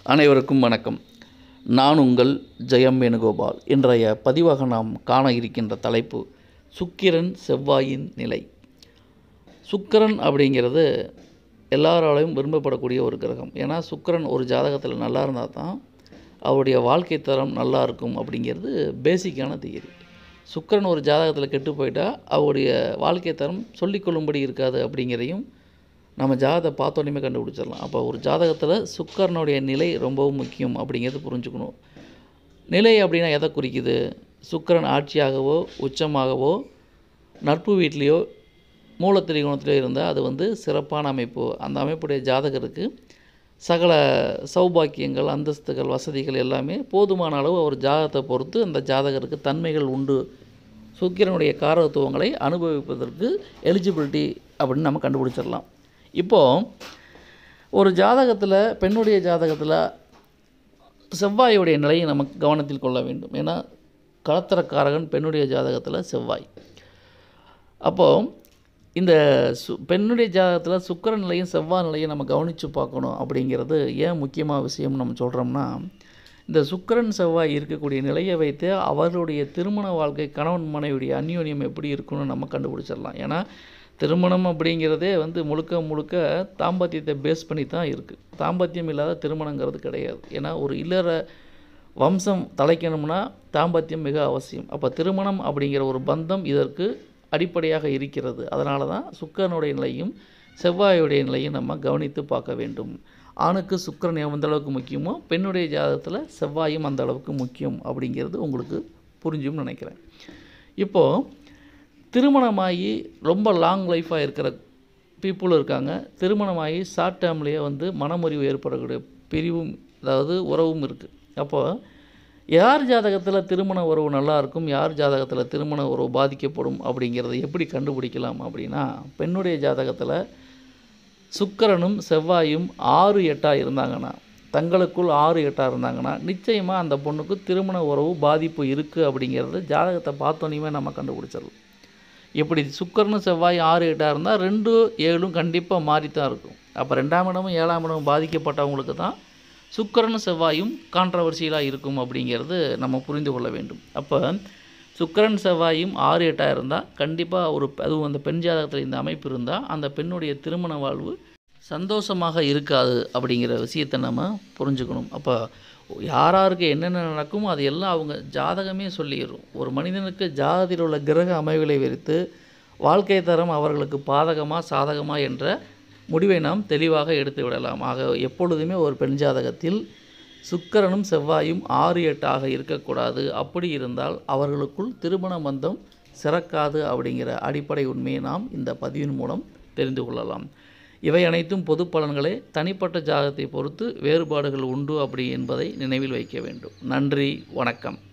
அனைவருக்கும் வணக்கம் நான் உங்கள் ஜெயம் வேணுகோபால் இன்றைய பதிவாக நாம் காண இருக்கின்ற தலைப்பு சுக்கிரன் செவ்வாயின் நிலை சுக்கிரன் அப்படிங்கிறது எல்லாராலையும் விரும்பப்படக்கூடிய ஒரு கிரகம் ஏன்னா சுக்கிரன் ஒரு ஜாதகத்தில் நல்லா இருந்தால் தான் அவருடைய வாழ்க்கை தரம் நல்லா இருக்கும் அப்படிங்கிறது பேசிக்கான தியரி சுக்கிரன் ஒரு ஜாதகத்தில் கெட்டு போயிட்டா அவருடைய வாழ்க்கை தரம் சொல்லிக்கொள்ளும்படி இருக்காது அப்படிங்கிறதையும் நம்ம ஜாதகத்தை பார்த்தோன்னே கண்டுபிடிச்சிடலாம் அப்போ ஒரு ஜாதகத்தில் சுக்கரனுடைய நிலை ரொம்பவும் முக்கியம் அப்படிங்கிறது புரிஞ்சுக்கணும் நிலை அப்படின்னா எதை குறிக்குது சுக்கிரன் ஆட்சியாகவோ உச்சமாகவோ நட்பு வீட்லேயோ மூலத்திரிகோணத்திலோ இருந்தால் அது வந்து சிறப்பான அமைப்பு அந்த அமைப்புடைய ஜாதகருக்கு சகல சௌபாக்கியங்கள் அந்தஸ்துகள் வசதிகள் எல்லாமே போதுமான அளவு அவர் ஜாதகத்தை பொறுத்து அந்த ஜாதகருக்கு தன்மைகள் உண்டு சுக்கிரனுடைய காரகத்துவங்களை அனுபவிப்பதற்கு எலிஜிபிலிட்டி அப்படின்னு நம்ம கண்டுபிடிச்சிடலாம் இப்போது ஒரு ஜாதகத்தில் பெண்ணுடைய ஜாதகத்தில் செவ்வாயுடைய நிலையை நம்ம கவனத்தில் கொள்ள வேண்டும் ஏன்னா கலத்திரக்காரகன் பெண்ணுடைய ஜாதகத்தில் செவ்வாய் அப்போது இந்த சு பெண்ணுடைய ஜாதகத்தில் சுக்கிர நிலையும் செவ்வாய் நிலையும் நம்ம கவனித்து பார்க்கணும் அப்படிங்கிறது ஏன் முக்கியமான விஷயம் நம்ம சொல்கிறோம்னா இந்த சுக்கிரன் செவ்வாய் இருக்கக்கூடிய நிலையை வைத்து அவர்களுடைய திருமண வாழ்க்கை கணவன் மனைவியுடைய அந்யோன்யம் எப்படி இருக்குன்னு நம்ம கண்டுபிடிச்சிடலாம் ஏன்னா திருமணம் அப்படிங்கிறதே வந்து முழுக்க முழுக்க தாம்பத்தியத்தை பேஸ் பண்ணி தான் இருக்குது தாம்பத்தியம் இல்லாத திருமணங்கிறது கிடையாது ஏன்னா ஒரு இல்லற வம்சம் தலைக்கணும்னா தாம்பத்தியம் மிக அவசியம் அப்போ திருமணம் அப்படிங்கிற ஒரு பந்தம் இதற்கு அடிப்படையாக இருக்கிறது அதனால தான் சுக்கரனுடைய நிலையும் செவ்வாயுடைய நிலையும் நம்ம கவனித்து பார்க்க வேண்டும் ஆணுக்கு சுக்கரன் எந்த அளவுக்கு முக்கியமோ பெண்ணுடைய ஜாதகத்தில் செவ்வாயும் அந்த அளவுக்கு முக்கியம் அப்படிங்கிறது உங்களுக்கு புரிஞ்சும் நினைக்கிறேன் இப்போது திருமணமாகி ரொம்ப லாங் லைஃப்பாக இருக்கிற பீப்புளும் இருக்காங்க திருமணமாகி ஷார்ட் டேர்ம்லேயே வந்து மனமுறிவு ஏற்படக்கூடிய பிரிவும் அதாவது உறவும் இருக்குது அப்போது யார் ஜாதகத்தில் திருமண உறவு நல்லா இருக்கும் யார் ஜாதகத்தில் திருமண உறவு பாதிக்கப்படும் அப்படிங்கிறத எப்படி கண்டுபிடிக்கலாம் அப்படின்னா பெண்ணுடைய ஜாதகத்தில் சுக்கிரனும் செவ்வாயும் ஆறு எட்டாக இருந்தாங்கன்னா தங்களுக்குள் ஆறு எட்டாக இருந்தாங்கன்னா நிச்சயமாக அந்த பொண்ணுக்கு திருமண உறவு பாதிப்பு இருக்குது அப்படிங்கிறது ஜாதகத்தை பார்த்தோன்னே நம்ம கண்டுபிடிச்சிடலாம் இப்படி சுக்கரனும் செவ்வாய் ஆறு எட்டாக இருந்தால் ரெண்டு ஏழும் கண்டிப்பாக மாறித்தான் இருக்கும் அப்போ ரெண்டாம் இடமும் ஏழாம் இடமும் பாதிக்கப்பட்டவங்களுக்கு தான் சுக்கரனும் செவ்வாயும் கான்ட்ரவர்சியலாக இருக்கும் அப்படிங்கிறது நம்ம புரிந்து கொள்ள வேண்டும் அப்போ சுக்கரன் செவ்வாயும் ஆறு எட்டாக இருந்தால் கண்டிப்பாக ஒரு அதுவும் அந்த பெண் ஜாதகத்தில் இந்த அமைப்பு இருந்தால் அந்த பெண்ணுடைய திருமண வாழ்வு சந்தோஷமாக இருக்காது அப்படிங்கிற விஷயத்தை நம்ம புரிஞ்சுக்கணும் அப்போ யாராருக்கு என்னென்ன நடக்குமோ அது எல்லாம் அவங்க ஜாதகமே சொல்லிடும் ஒரு மனிதனுக்கு ஜாதகத்தில் உள்ள கிரக அமைவுகளை வைத்து வாழ்க்கை தரம் அவர்களுக்கு பாதகமாக சாதகமாக என்ற முடிவை நாம் தெளிவாக எடுத்து விடலாம் ஆக எப்பொழுதுமே ஒரு பெண் ஜாதகத்தில் சுக்கரனும் செவ்வாயும் ஆறு எட்டாக இருக்கக்கூடாது அப்படி இருந்தால் அவர்களுக்குள் திருமண பந்தம் சிறக்காது அப்படிங்கிற அடிப்படை உண்மையை நாம் இந்த பதிவின் மூலம் தெரிந்து கொள்ளலாம் இவை அனைத்தும் பொது பலன்களே தனிப்பட்ட ஜாதகத்தை பொறுத்து வேறுபாடுகள் உண்டு அப்படி என்பதை நினைவில் வைக்க வேண்டும் நன்றி வணக்கம்